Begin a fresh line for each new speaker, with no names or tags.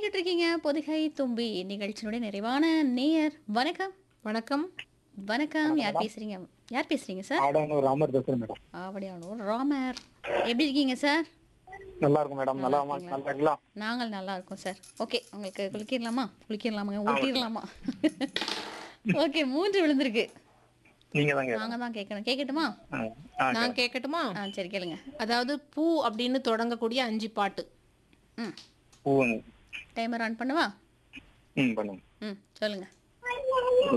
கேட்டுட்டு இருக்கீங்க பொதிகை தும்பி நிகழ்ச்சியினுடைய நிறைவான நேயர் வணக்கம்
வணக்கம்
வணக்கம் யார் பேசுறீங்க யார் பேசுறீங்க சார்
ஆடனூர் ராமர் பேசுறேன் மேடம்
ஆவடியானூர் ராமர் எப்படி இருக்கீங்க சார்
நல்லா இருக்கும் மேடம் நல்லா
நல்லா
நல்லா இருக்கலாம்
நாங்கள் நல்லா இருக்கோம் சார் ஓகே உங்களுக்கு குளிக்கிடலாமா குளிக்கிடலாமா ஊட்டிடலாமா ஓகே மூன்று விழுந்திருக்கு
நீங்க தாங்க
நாங்க தான் கேட்கணும் கேட்கட்டுமா
நான் கேட்கட்டுமா
ஆ சரி கேளுங்க
அதாவது பூ அப்படின்னு தொடங்கக்கூடிய அஞ்சு பாட்டு
ம்
பூவுங்க
டைமர் ஆன் பண்ணவா
ம் பண்ணுங்க
ம் சொல்லுங்க